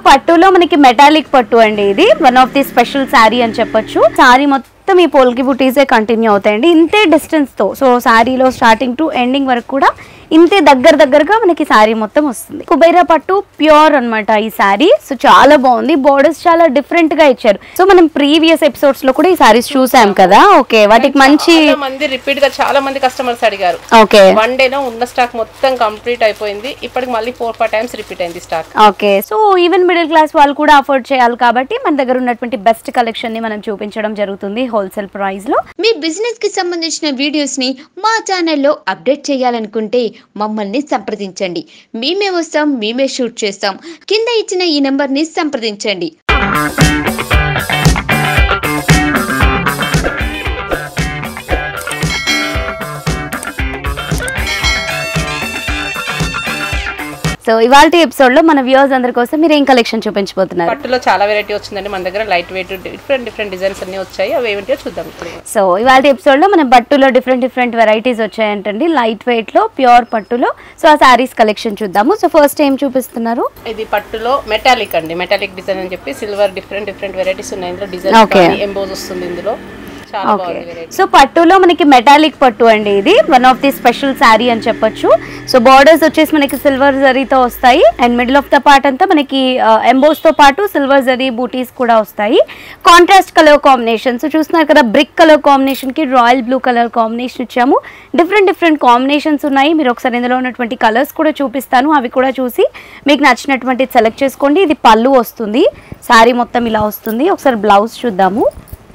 పట్టులో మనకి మెటాలిక్ పట్టు అండి ఇది one of the special sari అని చెప్పొచ్చు శారీ మొత్తం ఈ పోల్కి బుటీసే కంటిన్యూ అవుతాయండి ఇంతే డిస్టెన్స్ తో సో శారీలో స్టార్టింగ్ టు ఎండింగ్ వరకు కూడా ఇంతే దగ్గర దగ్గరగా మనకి శారీ మొత్తం వస్తుంది కుబేరా పట్టు ప్యూర్ అన్నమాట ఈ శారీ సో చాలా బాగుంది బోర్డర్స్ చాలా డిఫరెంట్ గా ఇచ్చారు సో మనం ప్రీవియస్ ఎపిసోడ్స్ లో కూడా ఈ సారీస్ చూసాం కదా ఓకే వాటికి మంచి చాలా మంది రిపీట్ గా చాలా మంది కస్టమర్స్ అడిగారు ఓకే వన్ డే లో ఉన్న స్టాక్ మొత్తం కంప్లీట్ అయిపోయింది ఇప్పటికి మళ్ళీ ఫోర్ ఫైవ్ టైమ్స్ రిపీట్ అయింది stock okay so even middle class వాళ్ళు కూడా అఫోర్డ్ చేయాలి కాబట్టి మన దగ్గర ఉన్నటువంటి బెస్ట్ కలెక్షన్ ని మనం చూపించడం జరుగుతుంది హోల్సేల్ ప్రైస్ లో మీ బిజినెస్ కి సంబంధించిన వీడియోస్ ని మా ఛానల్లో అప్డేట్ చేయాలనుకుంటే మమ్మల్ని సంప్రదించండి మేమే వస్తాం మేమే షూట్ చేస్తాం కింద ఇచ్చిన ఈ నెంబర్ ని సంప్రదించండి సో ఇవాళ ఎపిసోడ్ లో మన వ్యూవర్స్ అందరి కోసం మీరు ఏం కలెక్షన్ చూపించబోతున్నారు పట్టులో చాలా వెరైటీ వచ్చిందండి మన దగ్గర light weight different different designs అన్ని వచ్చాయి అవి ఏమిటో చూద్దాం ఇప్పుడు సో ఇవాళ ఎపిసోడ్ లో మన బట్టులో డిఫరెంట్ డిఫరెంట్ వెరైటీస్ వచ్చాయంటండి లైట్ వెయిట్ లో ప్యూర్ పట్టులో సో ఆ సారీస్ కలెక్షన్ చూద్దాము సో ఫస్ట్ ఏం చూపిస్తున్నారు ఇది పట్టులో మెటాలిక్ అండి మెటాలిక్ డిజైన్ అని చెప్పి సిల్వర్ డిఫరెంట్ డిఫరెంట్ వెరైటీస్ ఉన్నాయి ఇందులో డిజైన్ Okay. ఎంబోజ్ వస్తుంది ఇందులో చాలా ఓకే బాగుంది వెరైటీ సో పట్టులో మనకి మెటాలిక్ పట్టు అండి ఇది one of the special sari అని చెప్పొచ్చు సో బార్డర్స్ వచ్చేసి మనకి సిల్వర్ జరీతో వస్తాయి and middle of the part అంతా మనకి ఎంబోస్ తో పాటు సిల్వర్ జరీ బూటీస్ కూడా వస్తాయి కాంట్రాస్ట్ కలర్ కాంబినేషన్ సో చూస్తున్నారు కదా బ్రిక్ కలర్ కాంబినేషన్ కి రాయల్ బ్లూ కలర్ కాంబినేషన్ ఇచ్చాము డిఫరెంట్ డిఫరెంట్ కాంబినేషన్స్ ఉన్నాయి మీరు ఒకసారి ఇందులో ఉన్నటువంటి కలర్స్ కూడా చూపిస్తాను అవి కూడా చూసి మీకు నచ్చినటువంటి సెలెక్ట్ చేసుకోండి ఇది పళ్ళు వస్తుంది శారీ మొత్తం ఇలా వస్తుంది ఒకసారి బ్లౌజ్ చూద్దాము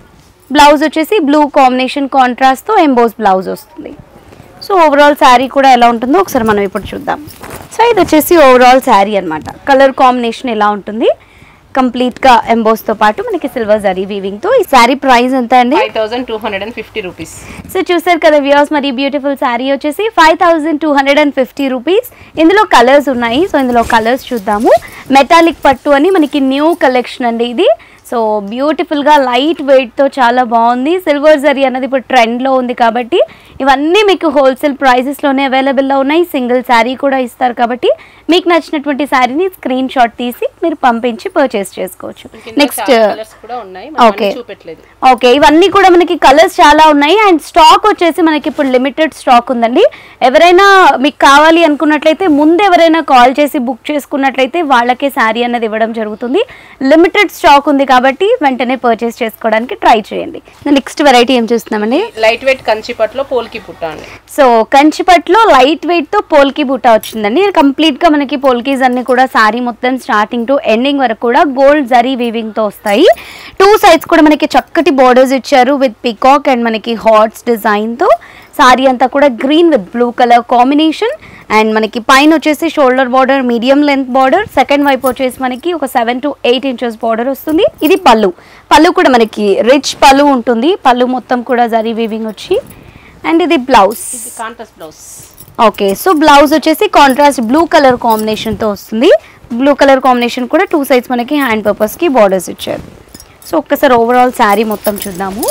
బ్లౌజ్ వచ్చేసి బ్లూ కాంబినేషన్ కాంట్రాస్ట్తో ఎంబోస్ బ్లౌజ్ వస్తుంది సో ఓవరాల్ శారీ కూడా ఎలా ఉంటుందో ఒకసారి మనం ఇప్పుడు చూద్దాం సో ఇది వచ్చేసి ఓవరాల్ శారీ అన్నమాట కలర్ కాంబినేషన్ ఎలా ఉంటుంది కంప్లీట్గా ఎంబోస్తో పాటు మనకి సిల్వర్ జరీ వీవింగ్తో ఈ శారీ ప్రైస్ ఎంత అండి five thousand two hundred and fifty rupees so చూసారు కదా వ్యూస్ మరి బ్యూటిఫుల్ శారీ వచ్చేసి five thousand two hundred and fifty rupees ఇందులో కలర్స్ ఉన్నాయి సో ఇందులో కలర్స్ చూద్దాము మెటాలిక్ పట్టు అని మనకి న్యూ కలెక్షన్ అండి ఇది సో బ్యూటిఫుల్గా లైట్ వెయిట్తో చాలా బాగుంది సిల్వర్ జరీ అన్నది ఇప్పుడు ట్రెండ్లో ఉంది కాబట్టి ఇవన్నీ మీకు హోల్సేల్ ప్రైజెస్లోనే అవైలబుల్లో ఉన్నాయి సింగిల్ శారీ కూడా ఇస్తారు కాబట్టి మీకు నచ్చినటువంటి శారీని స్క్రీన్ షాట్ తీసి మీరు పంపించి పర్చేస్ చేసుకోవచ్చు నెక్స్ట్ కలర్స్ కూడా ఉన్నాయి మనం Okay. అన్ని చూపెట్టలేదు ఓకే ఇవన్నీ కూడా మనకి కలర్స్ చాలా ఉన్నాయి అండ్ స్టాక్ వచ్చేసి మనకి ఇప్పుడు లిమిటెడ్ స్టాక్ ఉందండి ఎవరైనా మీకు కావాలి అనుకున్నట్లయితే ముందు ఎవరైనా కాల్ చేసి బుక్ చేసుకున్నట్లయితే వాళ్ళకే శారీ అన్నది ఇవ్వడం జరుగుతుంది లిమిటెడ్ స్టాక్ ఉంది కాబట్టి వెంటనే పర్చేస్ చేసుకోవడానికి ట్రై చేయండి నెక్స్ట్ వెరైటీ ఏం చూస్తున్నామండి లైట్ వెయిట్ కంచి పట్టులో పోల్కి పుట్ట అండి సో కంచిపట్లో లైట్ వెయిట్ తో పోల్కి బూటా వచ్చిందండి కంప్లీట్ గా మనకి పోల్కీస్ అన్ని కూడా సారీ మొత్తం స్టార్టింగ్ టు ఎండింగ్ వరకు కూడా గోల్డ్ జరీ వీవింగ్ తో వస్తాయి టూ సైడ్స్ కూడా మనకి చక్కటి బోర్డర్స్ ఇచ్చారు విత్ పికాక్ అండ్ మనకి హార్ట్స్ డిజైన్ తో సారీ అంతా కూడా green with blue colour combination and మనకి పైన వచ్చేసి shoulder border medium length border second వైపు వచ్చేసి మనకి ఒక seven to eight inches border వస్తుంది ఇది పళ్ళు పళ్ళు కూడా మనకి రిచ్ పళ్ళు ఉంటుంది పళ్ళు మొత్తం కూడా జరీ వీవింగ్ వచ్చి అండ్ ఇది బ్లౌజ్ ఇది contrast blouse okay so blouse వచ్చేసి కాంట్రాస్ట్ బ్లూ కలర్ కాంబినేషన్తో వస్తుంది బ్లూ కలర్ కాంబినేషన్ కూడా టూ సైడ్స్ మనకి హ్యాండ్ పర్పస్కి బార్డర్స్ ఇచ్చారు సో ఒక్కసారి ఓవరాల్ శారీ మొత్తం చూద్దాము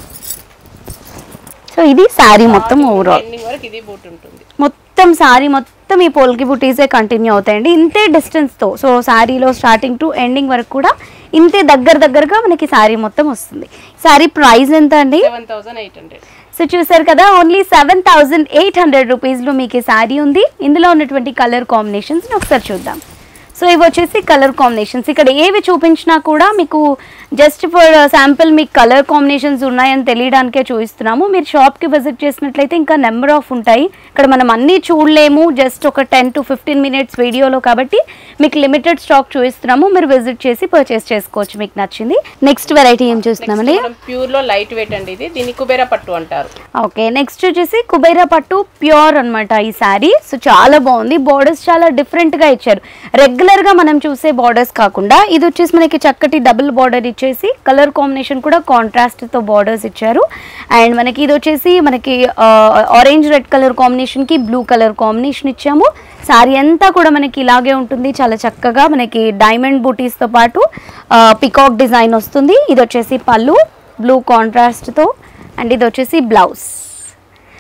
సో ఇది శారీ మొత్తం ఓవరాల్ ఎండింగ్ వరకు ఇది బూట్ ఉంటుంది మొత్తం శారీ మొత్తం ఈ పోల్కి బుటీసే కంటిన్యూ అవుతాయండి ఇంతే డిస్టెన్స్తో సో శారీలో స్టార్టింగ్ టు ఎండింగ్ వరకు కూడా ఇంతే దగ్గర దగ్గరగా మనకి శారీ మొత్తం వస్తుంది శారీ ప్రైస్ ఎంత అండి seven thousand eight hundred so చూసారు కదా only seven thousand eight hundred రూపీస్లో మీకు ఈ శారీ ఉంది ఇందులో ఉన్నటువంటి కలర్ కాంబినేషన్స్ ఒకసారి చూద్దాం సో ఇవి వచ్చేసి కలర్ కాంబినేషన్స్ ఇక్కడ ఏవి చూపించినా కూడా మీకు జస్ట్ ఫర్ శాంపిల్ మీకు కలర్ కాంబినేషన్స్ ఉన్నాయని తెలియడానికే చూపిస్తున్నాము మీరు షాప్కి విజిట్ చేసినట్లయితే ఇంకా నెంబర్ ఆఫ్ ఉంటాయి ఇక్కడ మనం అన్నీ చూడలేము జస్ట్ ఒక టెన్ టు ఫిఫ్టీన్ మినిట్స్ వీడియోలో కాబట్టి మీకు లిమిటెడ్ స్టాక్ చూపిస్తున్నాము మీరు విజిట్ చేసి పర్చేస్ చేసుకోవచ్చు మీకు నచ్చింది నెక్స్ట్ వెరైటీ ఏం చూస్తున్నామండి ప్యూర్ లో లైట్ వెయిట్ అండి ఇది దీన్ని కుబేరా పట్టు అంటారు ఓకే నెక్స్ట్ వచ్చేసి కుబేరా పట్టు ప్యూర్ అన్నమాట ఈ శారీ సో చాలా బాగుంది బోర్డర్స్ చాలా డిఫరెంట్ గా ఇచ్చారు రెగ్యులర్ గా మనం చూసే బార్డర్స్ కాకుండా ఇది వచ్చేసి మనకి చక్కటి డబుల్ బార్డర్ ఇచ్చేసి కలర్ కాంబినేషన్ కూడా కాంట్రాస్ట్ తో బార్డర్స్ ఇచ్చారు అండ్ మనకి ఇది వచ్చేసి మనకి ఆరెంజ్ రెడ్ కలర్ కాంబినేషన్ కి బ్లూ కలర్ కాంబినేషన్ ఇచ్చాము శారీ అంతా కూడా మనకి ఇలాగే ఉంటుంది చాలా చక్కగా మనకి డైమండ్ బూటీస్ తో పాటు పికాక్ డిజైన్ వస్తుంది ఇది వచ్చేసి పళ్ళు బ్లూ కాంట్రాస్ట్ తో అండ్ ఇది వచ్చేసి బ్లౌజ్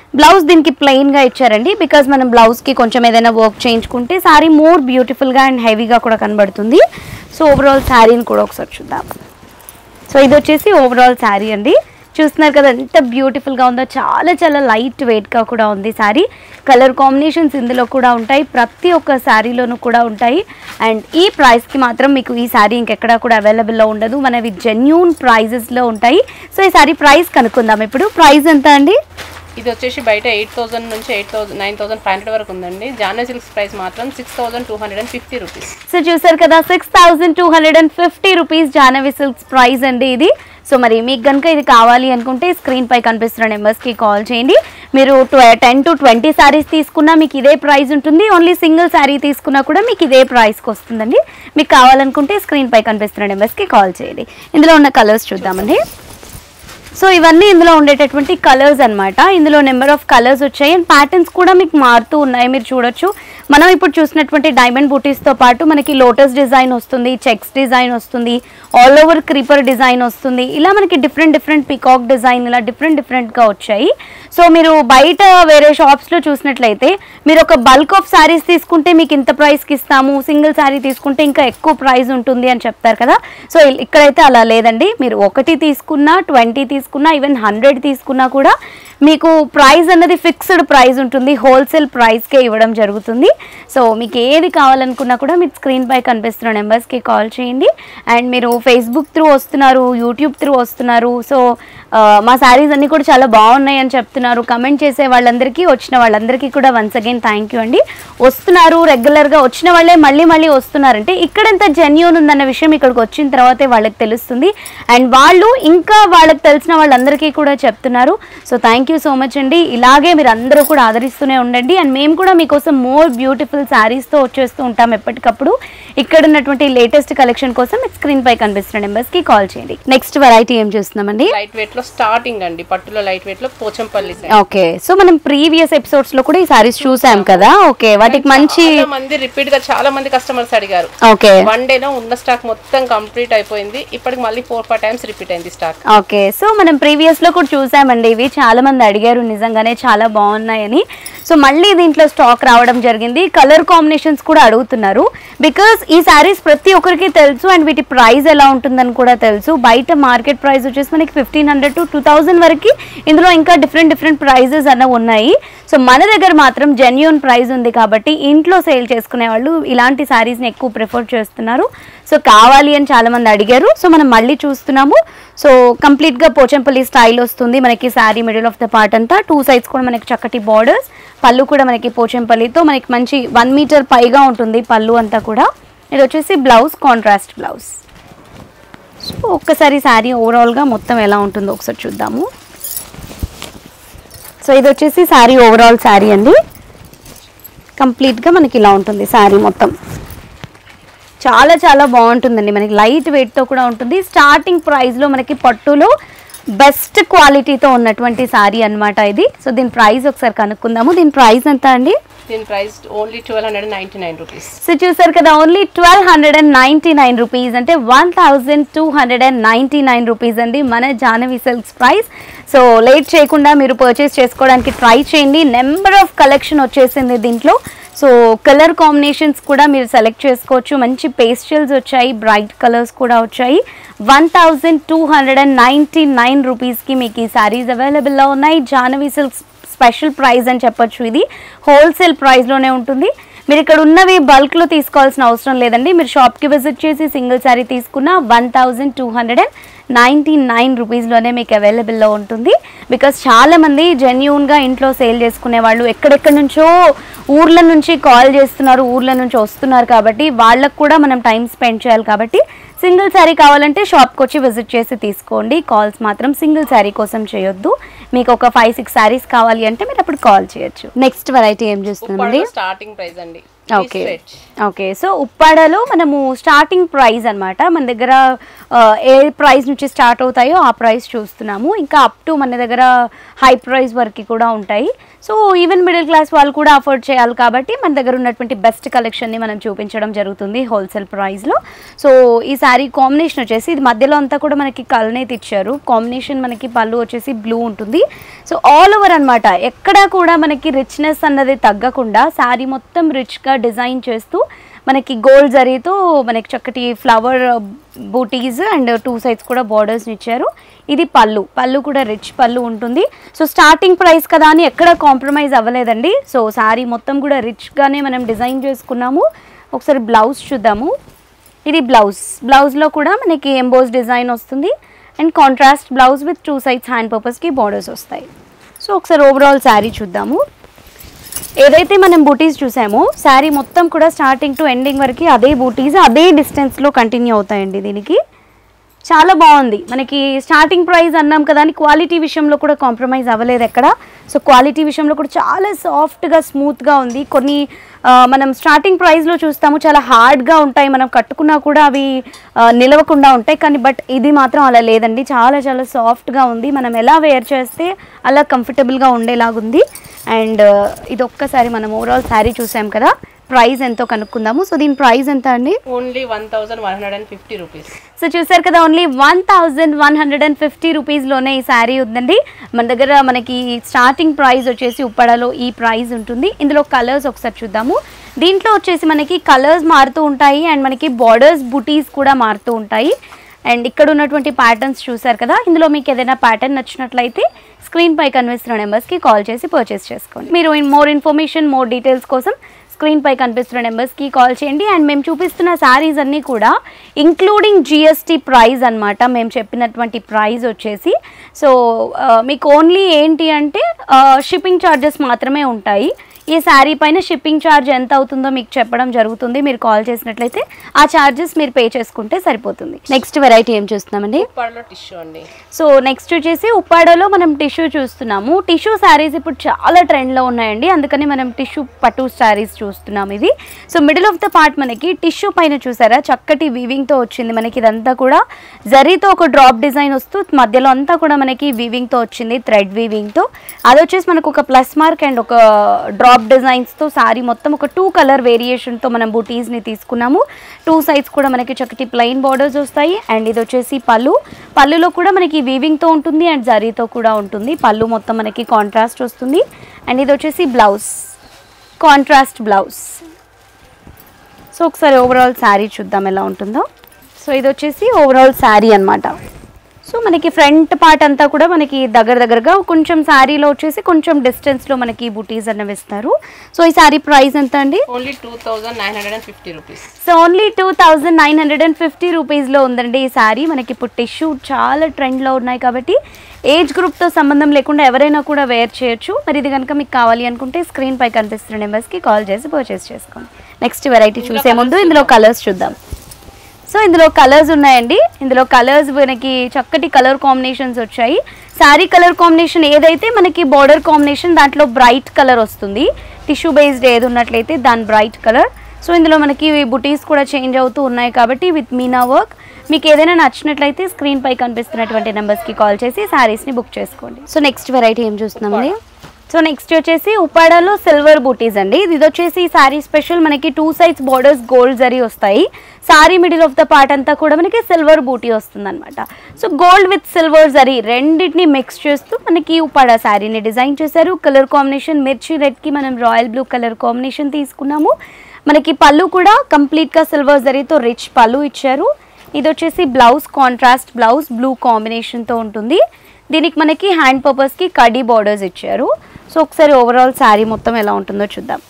బ్లౌజ్ దీనికి ప్లెయిన్గా ఇచ్చారండి బికాజ్ మనం బ్లౌజ్కి కొంచెం ఏదైనా వర్క్ చేయించుకుంటే శారీ మోర్ బ్యూటిఫుల్గా అండ్ హెవీగా కూడా కనబడుతుంది సో ఓవరాల్ శారీని కూడా ఒకసారి చూద్దాం సో ఇది వచ్చేసి ఓవరాల్ శారీ అండి చూస్తున్నారు కదా ఎంత బ్యూటిఫుల్గా ఉందో చాలా చాలా లైట్ వెయిట్గా కూడా ఉంది శారీ కలర్ కాంబినేషన్స్ ఇందులో కూడా ఉంటాయి ప్రతి ఒక్క శారీలోనూ కూడా ఉంటాయి అండ్ ఈ ప్రైస్కి మాత్రం మీకు ఈ శారీ ఇంకెక్కడా కూడా అవైలబుల్లో ఉండదు మనవి జెన్యూన్ ప్రైజెస్లో ఉంటాయి సో ఈ శారీ ప్రైస్ కనుక్కుందాం ఇప్పుడు ప్రైస్ ఎంత అండి ఇది వచ్చేసి బయట ఎయిట్ థౌసండ్ నుంచి eight thousand nine thousand five hundred వరకు ఉందండి జానా సిల్క్స్ ప్రైస్ మాత్రం six thousand two hundred and fifty rupees so చూసారు కదా six thousand two hundred and fifty rupees Janavi silks price అండి ఇది సో మరి మీకు కనుక ఇది కావాలి అనుకుంటే స్క్రీన్ పై కనిపిస్తున్న నెంబర్స్కి కాల్ చేయండి మీరు టెన్ టు ట్వంటీ శారీస్ తీసుకున్నా మీకు ఇదే ప్రైస్ ఉంటుంది ఓన్లీ సింగిల్ శారీ తీసుకున్నా కూడా మీకు ఇదే ప్రైస్కి వస్తుందండి మీకు కావాలనుకుంటే స్క్రీన్ పై కనిపిస్తున్న నెంబర్స్కి కాల్ చేయండి ఇందులో ఉన్న కలర్స్ చూద్దామండి సో ఇవన్నీ ఇందులో ఉండేటటువంటి కలర్స్ అన్నమాట ఇందులో నెంబర్ ఆఫ్ కలర్స్ వచ్చాయి అండ్ ప్యాటర్న్స్ కూడా మీకు మారుతూ ఉన్నాయి మీరు చూడొచ్చు మనం ఇప్పుడు చూసినటువంటి డైమండ్ బూటీస్తో పాటు మనకి లోటస్ డిజైన్ వస్తుంది చెక్స్ డిజైన్ వస్తుంది ఆల్ ఓవర్ క్రీపర్ డిజైన్ వస్తుంది ఇలా మనకి డిఫరెంట్ డిఫరెంట్ పికాక్ డిజైన్ ఇలా డిఫరెంట్ డిఫరెంట్గా వచ్చాయి సో మీరు బయట వేరే షాప్స్లో చూసినట్లయితే మీరు ఒక బల్క్ ఆఫ్ శారీస్ తీసుకుంటే మీకు ఇంత ప్రైస్కి ఇస్తాము సింగిల్ శారీ తీసుకుంటే ఇంకా ఎక్కువ ప్రైస్ ఉంటుంది అని చెప్తారు కదా సో ఇ- ఇక్కడైతే అలా లేదండి మీరు ఒకటి తీసుకున్నా ట్వంటీ తీసుకున్నా ఈవెన్ హండ్రెడ్ తీసుకున్నా కూడా మీకు ప్రైస్ అన్నది ఫిక్స్డ్ ప్రైస్ ఉంటుంది హోల్సేల్ ప్రైస్కే ఇవ్వడం జరుగుతుంది సో మీకు ఏది కావాలనుకున్నా కూడా మీరు స్క్రీన్ పై కనిపిస్తున్న నెంబర్స్కి కాల్ చేయండి అండ్ మీరు ఫేస్బుక్ త్రూ వస్తున్నారు యూట్యూబ్ త్రూ వస్తున్నారు సో ఆ, మా శారీస్ అన్నీ కూడా చాలా బాగున్నాయి అని చెప్తున్నారు కమెంట్ చేసే వాళ్ళందరికీ వచ్చిన వాళ్ళందరికీ కూడా వన్స్ అగైన్ థ్యాంక్ యూ అండి వస్తున్నారు రెగ్యులర్గా వచ్చిన వాళ్ళే మళ్ళీ మళ్ళీ వస్తున్నారంటే ఇక్కడ ఎంత జెన్యూన్ ఉందన్న విషయం ఇక్కడికి వచ్చిన తర్వాతే వాళ్ళకి తెలుస్తుంది అండ్ వాళ్ళు ఇంకా వాళ్ళకి తెలిసిన వాళ్ళందరికీ కూడా చెప్తున్నారు so thank you so much అండి ఇలాగే మీరు అందరూ కూడా ఆదరిస్తూనే ఉండండి అండ్ మేము కూడా మీకోసం మోర్ బ్యూటిఫుల్ శారీస్తో వచ్చేస్తూ ఉంటాం ఎప్పటికప్పుడు ఇక్కడ ఉన్నటువంటి లేటెస్ట్ కలెక్షన్ కోసం స్క్రీన్ పై కనిపిస్తున్న నెంబర్స్కి కాల్ చేయండి నెక్స్ట్ వెరైటీ ఏం చూస్తున్నామండి లైట్ వెయిట్ లో స్టార్టింగ్ అండి పట్టులో లైట్ వెయిట్ లో పోచంపల్లి శారీ ఓకే సో మనం ప్రీవియస్ ఎపిసోడ్స్ లో కూడా ఈ సారీస్ చూసాం కదా ఓకే వాటికి మంచి చాలా మంది రిపీట్ గా చాలా మంది కస్టమర్స్ అడిగారు ఓకే వన్ డే లో ఉన్న స్టాక్ మొత్తం కంప్లీట్ అయిపోయింది ఇప్పటికి మళ్ళీ ఫోర్ ఫైవ్ టైమ్స్ రిపీట్ అయింది స్టాక్ ఓకే సో మనం ప్రీవియస్ లో కూడా చూసామండి ఇవి చాలా మంది అడిగారు నిజంగానే చాలా బాగున్నాయని సో మళ్ళీ దీంట్లో స్టాక్ రావడం జరిగింది కలర్ కాంబినేషన్స్ కూడా అడుగుతున్నారు బికాస్ ఈ శారీస్ ప్రతి ఒక్కరికి తెలుసు అండ్ వీటి ప్రైస్ ఎలా ఉంటుందని కూడా తెలుసు బయట మార్కెట్ ప్రైస్ వచ్చేసి మనకి fifteen hundred to two thousand వరకు ఇందులో ఇంకా డిఫరెంట్ డిఫరెంట్ ప్రైజెస్ అన్న ఉన్నాయి సో మన దగ్గర మాత్రం జెన్యున్ ప్రైస్ ఉంది కాబట్టి ఇంట్లో సేల్ చేసుకునే వాళ్ళు ఇలాంటి శారీస్ని ఎక్కువ ప్రిఫర్ చేస్తున్నారు సో కావాలి అని చాలా మంది అడిగారు సో మనం మళ్ళీ చూస్తున్నాము సో కంప్లీట్గా పోచంపల్లి స్టైల్ వస్తుంది మనకి sari middle of the part అంతా టూ సైడ్స్ కూడా మనకి చక్కటి బార్డర్స్ పళ్ళు కూడా మనకి పోచంపల్లితో మనకి మంచి వన్ మీటర్ పైగా ఉంటుంది పళ్ళు అంతా కూడా ఇది వచ్చేసి బ్లౌజ్ కాంట్రాస్ట్ బ్లౌజ్ సో ఒక్కసారి శారీ ఓవరాల్గా మొత్తం ఎలా ఉంటుందో ఒకసారి చూద్దాము సో ఇది వచ్చేసి శారీ ఓవరాల్ శారీ అండి కంప్లీట్గా మనకి ఇలా ఉంటుంది శారీ మొత్తం చాలా చాలా బాగుంటుందండి మనకి లైట్ వెయిట్తో కూడా ఉంటుంది స్టార్టింగ్ ప్రైస్లో మనకి పట్టులో బెస్ట్ క్వాలిటీతో ఉన్నటువంటి శారీ అన్నమాట ఇది సో దీని ప్రైస్ ఒకసారి కనుక్కుందాము దీని ప్రైస్ ఎంత అండి దీని price only twelve hundred ninety nine rupees so చూసారు కదా only twelve hundred and ninety nine rupees అంటే one thousand two hundred and ninety nine rupees అండి మన Jahnavi silks price so late చేయకుండా మీరు పర్చేస్ చేసుకోవడానికి ట్రై చేయండి నెంబర్ ఆఫ్ కలెక్షన్ వచ్చేసింది దీంట్లో సో కలర్ కాంబినేషన్స్ కూడా మీరు సెలెక్ట్ చేసుకోవచ్చు మంచి పేస్టల్స్ వచ్చాయి బ్రైట్ కలర్స్ కూడా వచ్చాయి one thousand two hundred and ninety nine రూపీస్కి మీకు ఈ శారీస్ అవైలబుల్లో ఉన్నాయి జానవి సిల్క్స్ స్పెషల్ ప్రైస్ అని చెప్పొచ్చు ఇది హోల్సేల్ ప్రైస్లోనే ఉంటుంది మీరు ఇక్కడ ఉన్నవి బల్క్లో తీసుకోవాల్సిన అవసరం లేదండి మీరు షాప్కి విజిట్ చేసి సింగిల్ శారీ తీసుకున్న one thousand two hundred and ninety nine రూపీస్లోనే మీకు అవైలబుల్లో ఉంటుంది బికాస్ చాలామంది జెన్యున్గా ఇంట్లో సేల్ చేసుకునే వాళ్ళు ఎక్కడెక్కడి నుంచో ఊర్ల నుంచి కాల్ చేస్తున్నారు ఊర్ల నుంచి వస్తున్నారు కాబట్టి వాళ్ళకు కూడా మనం టైం స్పెండ్ చేయాలి కాబట్టి సింగిల్ శారీ కావాలంటే షాప్కి వచ్చి విజిట్ చేసి తీసుకోండి కాల్స్ మాత్రం సింగిల్ శారీ కోసం చేయొద్దు మీకు ఒక ఫైవ్ సిక్స్ శారీస్ కావాలి అంటే మీరు అప్పుడు కాల్ చేయొచ్చు నెక్స్ట్ వెరైటీ ఏం చూస్తున్నామండి స్టార్టింగ్ ప్రైస్ అండి ఓకే ఓకే సో ఉప్పాడలో మనము స్టార్టింగ్ ప్రైస్ అన్నమాట మన దగ్గర ఆ, ఏ ప్రైస్ నుంచి స్టార్ట్ అవుతాయో ఆ ప్రైస్ చూస్తున్నాము ఇంకా అప్ టు మన దగ్గర హై ప్రైస్ వరకు కూడా ఉంటాయి సో ఈవెన్ మిడిల్ క్లాస్ వాళ్ళు కూడా అఫోర్డ్ చేయాలి కాబట్టి మన దగ్గర ఉన్నటువంటి బెస్ట్ కలెక్షన్ని మనం చూపించడం జరుగుతుంది హోల్సేల్ ప్రైస్లో సో ఈ శారీ కాంబినేషన్ వచ్చేసి ఇది మధ్యలో అంతా కూడా మనకి కల్నేతి ఇచ్చారు కాంబినేషన్ మనకి పళ్ళు వచ్చేసి బ్లూ ఉంటుంది సో ఆల్ ఓవర్ అన్నమాట ఎక్కడా కూడా మనకి రిచ్నెస్ అన్నది తగ్గకుండా శారీ మొత్తం రిచ్గా డిజైన్ చేస్తూ మనకి గోల్డ్ జరీతో మనకి చక్కటి flower butis and two sides కూడా బార్డర్స్ ఇచ్చారు ఇది పళ్ళు పళ్ళు కూడా రిచ్ పళ్ళు ఉంటుంది సో స్టార్టింగ్ ప్రైస్ కదా అని ఎక్కడ కాంప్రమైజ్ అవ్వలేదండి సో శారీ మొత్తం కూడా రిచ్గానే మనం డిజైన్ చేసుకున్నాము ఒకసారి బ్లౌజ్ చూద్దాము ఇది బ్లౌజ్ బ్లౌజ్లో కూడా మనకి ఎంబోస్ డిజైన్ వస్తుంది and contrast blouse with two sides hand పర్పస్కి బార్డర్స్ వస్తాయి సో ఒకసారి ఓవరాల్ శారీ చూద్దాము ఏదైతే మనం బూటీస్ చూసామో శారీ మొత్తం కూడా స్టార్టింగ్ టు ఎండింగ్ వరకు అదే బూటీస్ అదే డిస్టెన్స్లో కంటిన్యూ అవుతాయండి దీనికి చాలా బాగుంది మనకి స్టార్టింగ్ ప్రైస్ అన్నాం కదా అని క్వాలిటీ విషయంలో కూడా కాంప్రమైజ్ అవ్వలేదు ఎక్కడ సో క్వాలిటీ విషయంలో కూడా చాలా సాఫ్ట్గా స్మూత్గా ఉంది కొన్ని ఆ, మనం స్టార్టింగ్ ప్రైస్లో చూస్తాము చాలా హార్డ్గా ఉంటాయి మనం కట్టుకున్నా కూడా అవి ఆ, నిలవకుండా ఉంటాయి కానీ బట్ ఇది మాత్రం అలా లేదండి చాలా చాలా సాఫ్ట్గా ఉంది మనం ఎలా వేర్ చేస్తే అలా కంఫర్టబుల్గా ఉండేలాగుంది అండ్ ఇది ఒక్కసారి మనం ఓవరాల్ శారీ చూసాం కదా ప్రైస్ ఎంతో కనుక్కుందాము సో దీని ప్రైస్ ఎంత అండి only one thousand one hundred and fifty rupees so చూసారు కదా only one thousand one hundred and fifty రూపీస్లోనే ఈ శారీ ఉందండి మన దగ్గర మనకి స్టార్టింగ్ ప్రైస్ వచ్చేసి ఉప్పడలో ఈ ప్రైస్ ఉంటుంది ఇందులో కలర్స్ ఒకసారి చూద్దాము దీంట్లో వచ్చేసి మనకి కలర్స్ మారుతూ ఉంటాయి అండ్ మనకి బార్డర్స్ బుటీస్ కూడా మారుతూ ఉంటాయి అండ్ ఇక్కడ ఉన్నటువంటి ప్యాటర్న్స్ చూసారు కదా ఇందులో మీకు ఏదైనా ప్యాటర్న్ నచ్చినట్లయితే స్క్రీన్ పై కనిపిస్తున్న నెంబర్స్కి కాల్ చేసి పర్చేస్ చేసుకోండి మీరు మోర్ ఇన్ఫర్మేషన్ మోర్ డీటెయిల్స్ కోసం స్క్రీన్ పై కనిపిస్తున్న నెంబర్స్కి కాల్ చేయండి అండ్ మేము చూపిస్తున్న శారీస్ అన్నీ కూడా ఇంక్లూడింగ్ జిఎస్టీ ప్రైస్ అన్నమాట మేము చెప్పినటువంటి ప్రైస్ వచ్చేసి సో ఆ, మీకు ఓన్లీ ఏంటి అంటే షిప్పింగ్ ఛార్జెస్ మాత్రమే ఉంటాయి ఈ శారీ పైన షిప్పింగ్ ఛార్జ్ ఎంత అవుతుందో మీకు చెప్పడం జరుగుతుంది మీరు కాల్ చేసినట్లయితే ఆ ఛార్జెస్ మీరు పే చేసుకుంటే సరిపోతుంది నెక్స్ట్ వెరైటీ ఏం చూస్తున్నామండి ఉప్పాడలో టిష్యూ అండి సో నెక్స్ట్ వచ్చేసి ఉప్పాడలో మనం టిష్యూ చూస్తున్నాము టిష్యూ శారీస్ ఇప్పుడు చాలా ట్రెండ్లో ఉన్నాయండి అందుకని మనం టిష్యూ పట్టు శారీస్ చూస్తున్నాం ఇది so middle of the part మనకి టిష్యూ పైన చూసారా చక్కటి వీవింగ్తో వచ్చింది మనకి ఇదంతా కూడా జరీతో ఒక డ్రాప్ డిజైన్ వస్తూ మధ్యలో అంతా కూడా మనకి వీవింగ్తో వచ్చింది థ్రెడ్ వీవింగ్తో అది వచ్చేసి మనకు ఒక ప్లస్ మార్క్ అండ్ ఒక డ్రాప్ డిజైన్స్తో శారీ మొత్తం ఒక టూ కలర్ వేరియేషన్తో మనం బుటీస్ని తీసుకున్నాము టూ సైడ్స్ కూడా మనకి చక్కటి ప్లెయిన్ బార్డర్స్ వస్తాయి అండ్ ఇది వచ్చేసి పళ్ళు పళ్ళులో కూడా మనకి వీవింగ్తో ఉంటుంది అండ్ జరీతో కూడా ఉంటుంది పళ్ళు మొత్తం మనకి కాంట్రాస్ట్ వస్తుంది అండ్ ఇది వచ్చేసి బ్లౌజ్ కాంట్రాస్ట్ బ్లౌజ్ సో ఒకసారి ఓవరాల్ శారీ చూద్దాం ఎలా ఉంటుందో సో ఇది వచ్చేసి ఓవరాల్ శారీ అన్నమాట సో మనకి ఫ్రంట్ పార్ట్ అంతా కూడా మనకి దగ్గర దగ్గరగా కొంచెం శారీలో వచ్చేసి కొంచెం డిస్టెన్స్లో మనకి బుటీస్ అన్నవి ఇస్తారు సో ఈ శారీ ప్రైస్ ఎంత అండి only two thousand nine hundred and fifty rupees so only two thousand nine hundred and fifty రూపీస్లో ఉందండి ఈ శారీ మనకి ఇప్పుడు టిష్యూ చాలా ట్రెండ్లో ఉన్నాయి కాబట్టి ఏజ్ గ్రూప్తో సంబంధం లేకుండా ఎవరైనా కూడా వేర్ చేయొచ్చు మరి ఇది కనుక మీకు కావాలి అనుకుంటే స్క్రీన్ పై కనిపిస్తున్న నెంబర్స్కి కాల్ చేసి పర్చేస్ చేసుకోండి నెక్స్ట్ వెరైటీ చూసే ముందు ఇందులో కలర్స్ చూద్దాం సో ఇందులో కలర్స్ ఉన్నాయండి ఇందులో కలర్స్ మనకి చక్కటి కలర్ కాంబినేషన్స్ వచ్చాయి శారీ కలర్ కాంబినేషన్ ఏదైతే మనకి బార్డర్ కాంబినేషన్ దాంట్లో బ్రైట్ కలర్ వస్తుంది టిష్యూ బేస్డ్ ఏది ఉన్నట్లయితే దాని బ్రైట్ కలర్ సో ఇందులో మనకి బుటీస్ కూడా చేంజ్ అవుతూ ఉన్నాయి కాబట్టి విత్ మీనా వర్క్ మీకు ఏదైనా నచ్చినట్లయితే స్క్రీన్ పై కనిపిస్తున్నటువంటి నెంబర్స్కి కాల్ చేసి శారీస్ని బుక్ చేసుకోండి సో నెక్స్ట్ వెరైటీ ఏం చూస్తున్నామండి సో నెక్స్ట్ వచ్చేసి ఉపాడాలో సిల్వర్ బూటీస్ అండి ఇది వచ్చేసి శారీ స్పెషల్ మనకి two sides borders gold zari వస్తాయి sari middle of the part అంతా కూడా మనకి సిల్వర్ బూటీ వస్తుంది అనమాట so gold with silver zari రెండింటిని మిక్స్ చేస్తూ మనకి ఉపాడా శారీని డిజైన్ చేశారు కలర్ కాంబినేషన్ మిర్చి రెడ్కి మనం రాయల్ బ్లూ కలర్ కాంబినేషన్ తీసుకున్నాము మనకి పళ్ళు కూడా కంప్లీట్గా సిల్వర్ జరీతో రిచ్ పళ్ళు ఇచ్చారు ఇది వచ్చేసి బ్లౌజ్ కాంట్రాస్ట్ బ్లౌజ్ బ్లూ కాంబినేషన్తో ఉంటుంది దీనికి మనకి హ్యాండ్ పర్పస్కి కడీ బార్డర్స్ ఇచ్చారు సో ఒకసారి ఓవరాల్ శారీ మొత్తం ఎలా ఉంటుందో చూద్దాం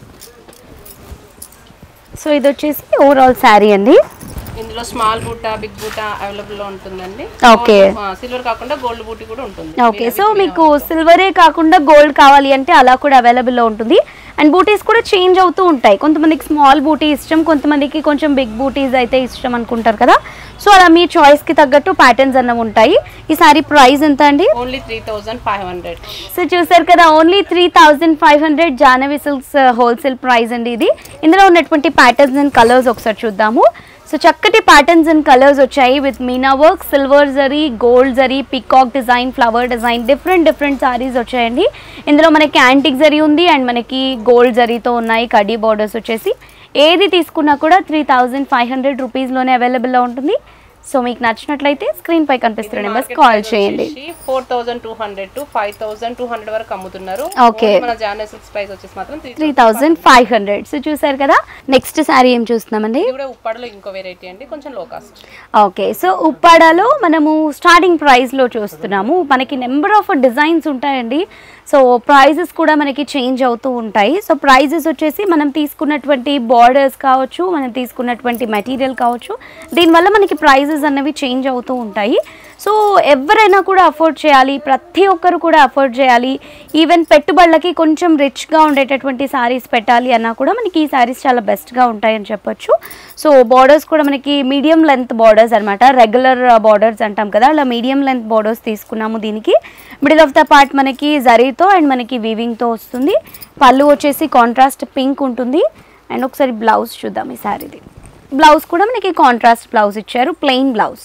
సో ఇది వచ్చేసి ఓవరాల్ శారీ అండి ఇందులో small buta big buta available లో ఉంటుందండి Okay. సిల్వర్ కాకుండా గోల్డ్ బూటీ కూడా ఉంటుంది ఓకే సో మీకు సిల్వరే కాకుండా గోల్డ్ కావాలి అంటే అలా కూడా అవైలబుల్లో ఉంటుంది అండ్ బూటీస్ కూడా చేంజ్ అవుతూ ఉంటాయి కొంతమందికి స్మాల్ బూటీ ఇష్టం కొంతమందికి కొంచెం బిగ్ బూటీస్ అయితే ఇష్టం అనుకుంటారు కదా సో అలా మీ చాయిస్కి తగ్గట్టు ప్యాటర్న్స్ అన్నవి ఉంటాయి ఈ సారీ ప్రైస్ ఎంత అండి only three thousand five hundred so చూసారు కదా only three thousand five hundred Jahnavi silks wholesale price అండి ఇది ఇందులో ఉన్నటువంటి ప్యాటర్న్స్ అండ్ కలర్స్ ఒకసారి చూద్దాము సో చక్కటి ప్యాటర్న్స్ అండ్ కలర్స్ వచ్చాయి with meena work silver zari gold zari peacock design flower design different different saris వచ్చాయండి ఇందులో మనకి యాంటిక్ జరీ ఉంది అండ్ మనకి గోల్డ్ జరీతో ఉన్నాయి కడీ బార్డర్స్ వచ్చేసి ఏది తీసుకున్నా కూడా త్రీ థౌజండ్ ఫైవ్ హండ్రెడ్ రూపీస్లోనే అవైలబుల్లో ఉంటుంది సో మీకు నచ్చినట్లయితే స్క్రీన్ పై కనిపిస్తున్న నెంబర్స్ కాల్ చేయండి four thousand two hundred to five thousand two hundred వరకు అమ్ముతున్నారు Okay. Only మన జానే సిల్క్స్ ప్రైస్ వచ్చేసి మాత్రం three three thousand five hundred so చూసారు కదా నెక్స్ట్ శారీ ఏం చూస్తున్నామండి ఇది కూడా ఉప్పాడలో ఇంకో వెరైటీ అండి కొంచెం లో కాస్ట్ ఓకే సో ఉప్పాడలో మనము స్టార్టింగ్ ప్రైస్లో చూస్తున్నాము మనకి నెంబర్ ఆఫ్ డిజైన్స్ ఉంటాయండి సో ప్రైజెస్ కూడా మనకి చేంజ్ అవుతూ ఉంటాయి సో ప్రైజెస్ వచ్చేసి మనం తీసుకున్నటువంటి బార్డర్స్ కావచ్చు మనం తీసుకున్నటువంటి మెటీరియల్ కావచ్చు దీనివల్ల మనకి ప్రైజెస్ అన్నవి చేంజ్ అవుతూ ఉంటాయి సో ఎవరైనా కూడా అఫోర్డ్ చేయాలి ప్రతి ఒక్కరు కూడా అఫోర్డ్ చేయాలి ఈవెన్ పెట్టుబడులకి కొంచెం రిచ్గా ఉండేటటువంటి శారీస్ పెట్టాలి అన్నా కూడా మనకి ఈ శారీస్ చాలా బెస్ట్గా ఉంటాయని చెప్పొచ్చు సో బార్డర్స్ కూడా మనకి మీడియం లెంత్ బార్డర్స్ అనమాట రెగ్యులర్ బార్డర్స్ అంటాం కదా అలా మీడియం లెంత్ బార్డర్స్ తీసుకున్నాము దీనికి మిడిల్ ఆఫ్ ద పార్ట్ మనకి జరీతో అండ్ మనకి వీవింగ్తో వస్తుంది పళ్ళు వచ్చేసి కాంట్రాస్ట్ పింక్ ఉంటుంది అండ్ ఒకసారి బ్లౌజ్ చూద్దాం ఈ శారీది బ్లౌజ్ కూడా మనకి కాంట్రాస్ట్ బ్లౌజ్ ఇచ్చారు ప్లెయిన్ బ్లౌజ్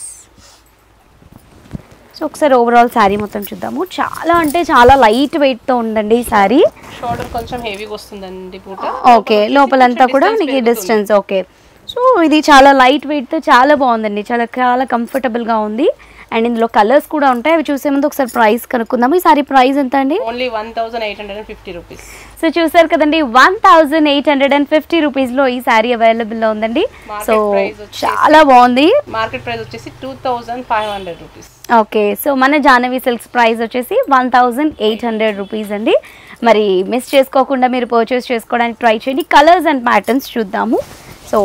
సో ఒకసారి ఓవరాల్ శారీ మొత్తం చూద్దాము చాలా అంటే చాలా లైట్ వెయిట్తో ఉందండి ఈ శారీ షోల్డర్ కొంచెం హెవీగా వస్తుందండి పూట ఓకే లోపలంతా కూడా మనకి డిస్టెన్స్ ఓకే సో ఇది చాలా లైట్ వెయిట్తో చాలా బాగుందండి చాలా చాలా కంఫర్టబుల్గా ఉంది అండ్ ఇందులో కలర్స్ కూడా ఉంటాయి అవి చూసే ముందు ఒకసారి ప్రైస్ కనుక్కుందాము ఈ సారీ ప్రైస్ ఎంత అండి only one thousand eight hundred and fifty rupees so చూసారు కదండి one thousand eight hundred and fifty రూపీస్లో ఈ శారీ అవైలబుల్లో ఉందండి Market సో price వచ్చేసి- చాలా బాగుంది మార్కెట్ ప్రైస్ వచ్చేసి two thousand five hundred rupees okay so మన జాహ్నవి సిల్క్స్ ప్రైస్ వచ్చేసి one thousand eight hundred rupees అండి మరి మిస్ చేసుకోకుండా మీరు పర్చేస్ చేసుకోవడానికి ట్రై చేయండి కలర్స్ అండ్ ప్యాటర్న్స్ చూద్దాము సో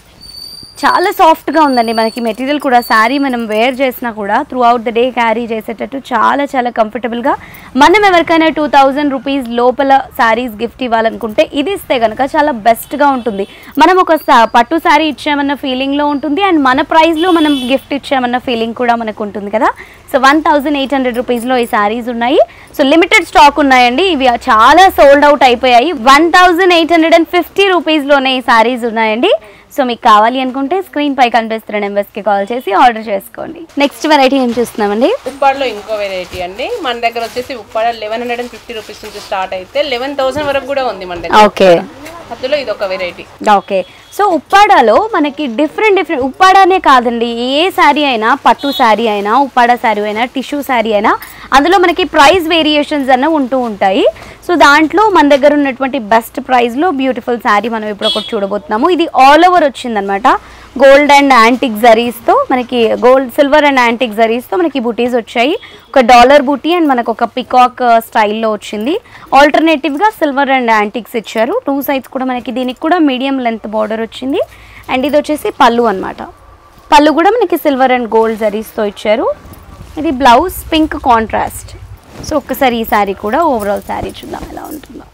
చాలా సాఫ్ట్గా ఉందండి మనకి మెటీరియల్ కూడా శారీ మనం వేర్ చేసినా కూడా throughout the day carry చేసేటట్టు చాలా చాలా కంఫర్టబుల్గా మనం ఎవరికైనా టూ థౌజండ్ రూపీస్ లోపల శారీస్ గిఫ్ట్ ఇవ్వాలనుకుంటే ఇది ఇస్తే కనుక చాలా బెస్ట్గా ఉంటుంది మనం ఒక సా- పట్టు శారీ ఇచ్చామన్న ఫీలింగ్లో ఉంటుంది అండ్ మన ప్రైస్లో మనం గిఫ్ట్ ఇచ్చామన్న ఫీలింగ్ కూడా మనకు ఉంటుంది కదా so one thousand eight hundred రూపీస్లో ఈ శారీస్ ఉన్నాయి సో లిమిటెడ్ స్టాక్ ఉన్నాయండి ఇవి చాలా సోల్డ్ అవుట్ అయిపోయాయి one thousand eight hundred and fifty రూపీస్లోనే ఈ శారీస్ ఉన్నాయండి సో మీకు కావాలి అనుకుంటే స్క్రీన్ పై కనిపిస్తున్న నెంబర్స్కి కాల్ చేసి ఆర్డర్ చేసుకోండి నెక్స్ట్ వెరైటీ ఏం చూస్తున్నామండి ఉప్పాడలో ఇంకో వెరైటీ అండి మన దగ్గర వచ్చేసి Uppada eleven hundred and fifty rupees నుంచి స్టార్ట్ అయితే లెవెన్ థౌసండ్ వరకు కూడా ఉంది మన దగ్గర ఓకే అందులో ఇది ఒక వెరైటీ ఓకే సో ఉప్పాడలో మనకి డిఫరెంట్ డిఫరెంట్ ఉప్పాడనే కాదండి ఏ శారీ అయినా పట్టు శారీ అయినా ఉప్పాడ శారీ అయినా టిష్యూ శారీ అయినా అందులో మనకి ప్రైస్ వేరియేషన్స్ అన్న ఉంటూ ఉంటాయి సో దాంట్లో మన దగ్గర ఉన్నటువంటి బెస్ట్ ప్రైస్లో బ్యూటిఫుల్ శారీ మనం ఇప్పుడు ఒకటి చూడబోతున్నాము ఇది ఆల్ ఓవర్ వచ్చిందనమాట గోల్డ్ అండ్ యాంటిక్ జరీస్తో మనకి గోల్డ్ సిల్వర్ అండ్ యాంటిక్ జరీస్తో మనకి బూటీస్ వచ్చాయి ఒక డాలర్ బూటీ అండ్ మనకు ఒక పికాక్ స్టైల్లో వచ్చింది ఆల్టర్నేటివ్గా సిల్వర్ అండ్ యాంటిక్స్ ఇచ్చారు టూ సైడ్స్ కూడా మనకి దీనికి కూడా మీడియం లెంత్ బార్డర్ వచ్చింది అండ్ ఇది వచ్చేసి పళ్ళు అన్నమాట పళ్ళు కూడా మనకి సిల్వర్ అండ్ గోల్డ్ జరీస్తో ఇచ్చారు ఇది బ్లౌజ్ పింక్ కాంట్రాస్ట్ సో ఒక్కసారి ఈ శారీ కూడా ఓవరాల్ శారీ చూద్దాం ఎలా ఉంటుందో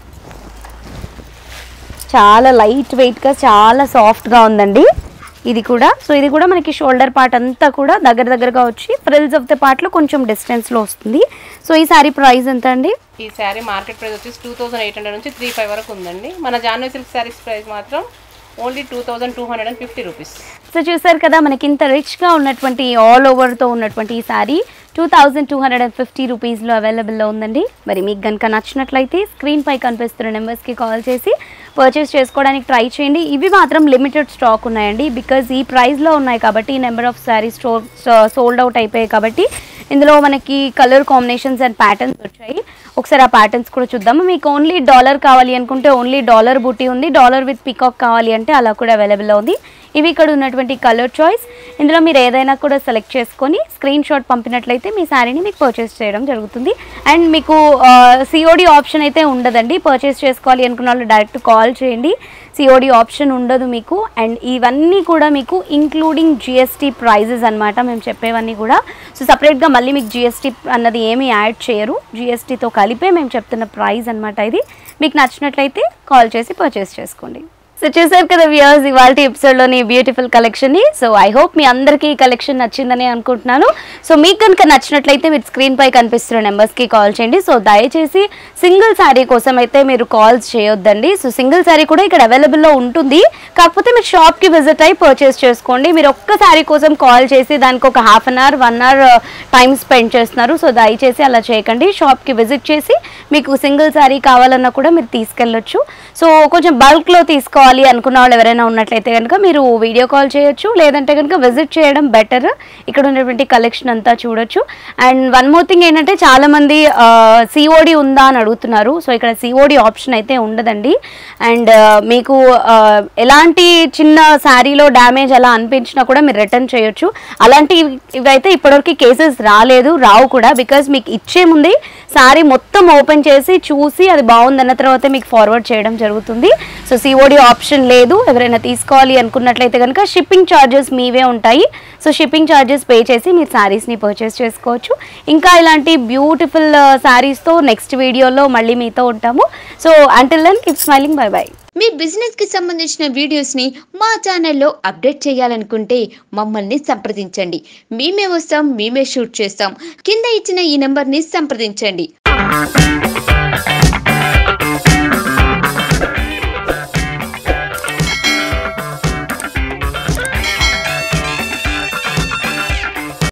చాలా లైట్ వెయిట్గా చాలా సాఫ్ట్గా ఉందండి ఇది కూడా సో ఇది కూడా మనకి షోల్డర్ పార్ట్ అంతా కూడా దగ్గర దగ్గరగా వచ్చి ఫ్రిల్స్ ఆఫ్ ద పార్ట్లో కొంచెం డిస్టెన్స్లో వస్తుంది సో ఈ శారీ ప్రైస్ ఎంత అండి ఈ శారీ మార్కెట్ ప్రైస్ వచ్చేసి టూ థౌసండ్ ఎయిట్ హండ్రెడ్ నుంచి త్రీ ఫైవ్ వరకు ఉందండి మన జాన్వీ సిల్క్ శారీస్ ప్రైస్ మాత్రం only two thousand two hundred and fifty rupees so చూసారు కదా మనకి ఇంత రిచ్గా ఉన్నటువంటి ఆల్ ఓవర్తో ఉన్నటువంటి ఈ sari two thousand two hundred and fifty రూపీస్లో అవైలబుల్లో ఉందండి మరి మీకు కనుక నచ్చినట్లయితే స్క్రీన్ పై కనిపిస్తున్న నెంబర్స్కి కాల్ చేసి పర్చేస్ చేసుకోవడానికి ట్రై చేయండి ఇవి మాత్రం లిమిటెడ్ స్టాక్ ఉన్నాయండి బికాజ్ ఈ ప్రైస్లో ఉన్నాయి కాబట్టి ఈ number of saris store sold out అయిపోయాయి కాబట్టి ఇందులో మనకి కలర్ కాంబినేషన్స్ అండ్ ప్యాటర్న్స్ వచ్చాయి ఒకసారి ఆ ప్యాటర్న్స్ కూడా చూద్దాము మీకు ఓన్లీ డాలర్ కావాలి అనుకుంటే ఓన్లీ డాలర్ బూటీ ఉంది డాలర్ విత్ పికాక్ కావాలి అంటే అలా కూడా అవైలబుల్లో ఉంది ఇవి ఇక్కడ ఉన్నటువంటి కలర్ చాయిస్ ఇందులో మీరు ఏదైనా కూడా సెలెక్ట్ చేసుకొని స్క్రీన్ షాట్ పంపినట్లయితే మీ శారీని మీకు పర్చేస్ చేయడం జరుగుతుంది అండ్ మీకు సిఓడి ఆప్షన్ అయితే ఉండదండి పర్చేస్ చేసుకోవాలి అనుకున్న వాళ్ళు డైరెక్ట్ కాల్ చేయండి సిఓడి ఆప్షన్ ఉండదు మీకు అండ్ ఇవన్నీ కూడా మీకు ఇంక్లూడింగ్ జిఎస్టీ ప్రైజెస్ అన్నమాట మేము చెప్పేవన్నీ కూడా సో సపరేట్గా మళ్ళీ మీకు జిఎస్టీ అన్నది ఏమీ యాడ్ చేయరు జిఎస్టీతో కలిపే మేము చెప్తున్న ప్రైస్ అన్నమాట ఇది మీకు నచ్చినట్లయితే కాల్ చేసి పర్చేస్ చేసుకోండి సో చూసారు కదా వ్యూయర్స్ ఇవాళ ఎపిసోడ్లోని బ్యూటిఫుల్ కలెక్షన్ని సో ఐ హోప్ మీ అందరికీ ఈ కలెక్షన్ నచ్చిందని అనుకుంటున్నాను సో మీకు కనుక నచ్చినట్లయితే మీరు స్క్రీన్ పై కనిపిస్తున్న నెంబర్స్కి కాల్ చేయండి సో దయచేసి సింగిల్ శారీ కోసం అయితే మీరు కాల్స్ చేయొద్దండి సో సింగిల్ శారీ కూడా ఇక్కడ అవైలబుల్లో ఉంటుంది కాకపోతే మీరు షాప్కి విజిట్ అయ్యి పర్చేస్ చేసుకోండి మీరు ఒక్క శారీ కోసం కాల్ చేసి దానికి ఒక half an hour one hour time spend చేస్తున్నారు సో దయచేసి అలా చేయకండి షాప్కి విజిట్ చేసి మీకు సింగిల్ శారీ కావాలన్నా కూడా మీరు తీసుకెళ్ళొచ్చు సో కొంచెం బల్క్లో తీసుకోవాలి అనుకున్న వాళ్ళు ఎవరైనా ఉన్నట్లయితే కనుక మీరు వీడియో కాల్ చేయొచ్చు లేదంటే కనుక విజిట్ చేయడం బెటర్ ఇక్కడ ఉన్నటువంటి కలెక్షన్ అంతా చూడొచ్చు అండ్ వన్ మోర్ థింగ్ ఏంటంటే చాలామంది సిఓడి ఉందా అని అడుగుతున్నారు సో ఇక్కడ సిఓడి ఆప్షన్ అయితే ఉండదండి అండ్ మీకు ఆ, ఎలాంటి చిన్న శారీలో డ్యామేజ్ అలా అనిపించినా కూడా మీరు రిటర్న్ చేయొచ్చు అలాంటి ఇవైతే ఇప్పటివరకు కేసెస్ రాలేదు రావు కూడా బికాజ్ మీకు ఇచ్చే ముందే శారీ మొత్తం ఓపెన్ చేసి చూసి అది బాగుందన్న తర్వాత మీకు ఫార్వర్డ్ చేయడం జరుగుతుంది సో సిఓడి ఆప్షన్ లేదు ఎవరైనా తీసుకోవాలి అనుకున్నట్లయితే కనుక షిప్పింగ్ ఛార్జెస్ మీవే ఉంటాయి సో షిప్పింగ్ ఛార్జెస్ పే చేసి మీరు శారీస్ని పర్చేస్ చేసుకోవచ్చు ఇంకా ఇలాంటి బ్యూటిఫుల్ శారీస్తో నెక్స్ట్ వీడియోలో మళ్ళీ మీతో ఉంటాము so until then keep smiling bye bye మీ బిజినెస్ కి సంబంధించిన వీడియోస్ ని మా ఛానల్లో అప్డేట్ చేయాలనుకుంటే మమ్మల్ని సంప్రదించండి మేమే వస్తాం మేమే షూట్ చేస్తాం కింద ఇచ్చిన ఈ నెంబర్ ని సంప్రదించండి